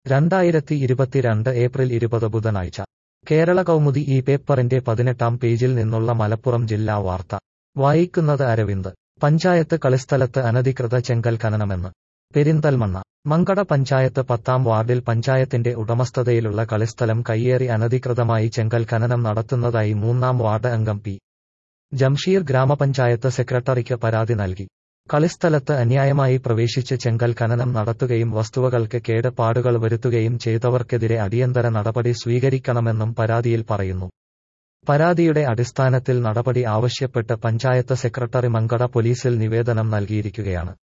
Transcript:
രണ്ടായിരത്തി ഇരുപത്തിരണ്ട് ഏപ്രിൽ ഇരുപത് ബുധനാഴ്ച കേരള കൗമുദി ഈ പേപ്പറിന്റെ പതിനെട്ടാം പേജിൽ നിന്നുള്ള മലപ്പുറം ജില്ലാ വാർത്ത വായിക്കുന്നത് അരവിന്ദ് പഞ്ചായത്ത് കളിസ്ഥലത്ത് അനധികൃത ചെങ്കൽ ഖനനമെന്ന് പെരിന്തൽമണ്ണ മങ്കട പഞ്ചായത്ത് പത്താം വാർഡിൽ പഞ്ചായത്തിന്റെ ഉടമസ്ഥതയിലുള്ള കളിസ്ഥലം കയ്യേറി അനധികൃതമായി ചെങ്കൽ ഖനനം നടത്തുന്നതായി മൂന്നാം വാർഡ് അംഗം പി ജംഷീർ ഗ്രാമപഞ്ചായത്ത് സെക്രട്ടറിക്ക് പരാതി നൽകി കളിസ്ഥലത്ത് അന്യായമായി പ്രവേശിച്ച് ചെങ്കൽ ഖനനം നടത്തുകയും വസ്തുവകൾക്ക് കേടുപാടുകൾ വരുത്തുകയും ചെയ്തവർക്കെതിരെ അടിയന്തര നടപടി സ്വീകരിക്കണമെന്നും പരാതിയിൽ പറയുന്നു പരാതിയുടെ അടിസ്ഥാനത്തിൽ നടപടി ആവശ്യപ്പെട്ട് പഞ്ചായത്ത് സെക്രട്ടറി മങ്കട പോലീസിൽ നിവേദനം നൽകിയിരിക്കുകയാണ്